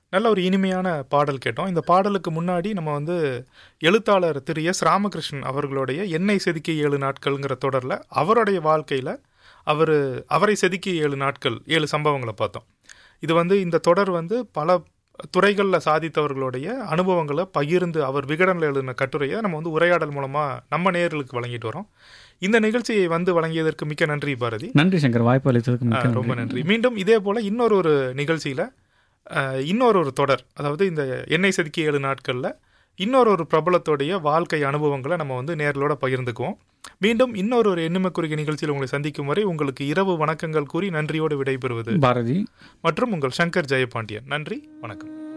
நல்ல ஒரு இனிமையான பாடல் கேட்டோம் இந்த பாடலுக்கு முன்னாடி நம்ம வந்து எழுத்தாளர் திரு எஸ் ராமகிருஷ்ணன் அவர்களுடைய எண்ணெய் செதுக்கி ஏழு நாட்கள்ங்கிற தொடரில் அவருடைய வாழ்க்கையில் அவர் அவரை செதுக்கி ஏழு நாட்கள் ஏழு சம்பவங்களை பார்த்தோம் இது வந்து இந்த தொடர் வந்து பல துறைகளில் சாதித்தவர்களுடைய அனுபவங்களை பகிர்ந்து அவர் விகடனில் எழுதின கட்டுரையை நம்ம வந்து உரையாடல் மூலமாக நம்ம நேயர்களுக்கு வழங்கிட்டு வரோம் இந்த நிகழ்ச்சியை வந்து வழங்கியதற்கு மிக்க நன்றி பாரதி நன்றி சங்கர் வாய்ப்பு அளித்ததுக்கு ஆ, மிக்க ரொம்ப நன்றி நன்றி மீண்டும் இதே போல இன்னொரு ஒரு நிகழ்ச்சியில் இன்னொரு ஒரு தொடர் அதாவது இந்த எண்ணெய் செதுக்கி ஏழு நாட்களில் இன்னொரு ஒரு பிரபலத்தோடைய வாழ்க்கை அனுபவங்களை நம்ம வந்து நேர்களோட பகிர்ந்துக்குவோம் மீண்டும் இன்னொரு ஒரு எண்ணிம குறுகிய நிகழ்ச்சியில் உங்களை சந்திக்கும் வரை உங்களுக்கு இரவு வணக்கங்கள் கூறி நன்றியோடு விடைபெறுவது பாரதி மற்றும் உங்கள் சங்கர் ஜெயபாண்டியன் நன்றி வணக்கம்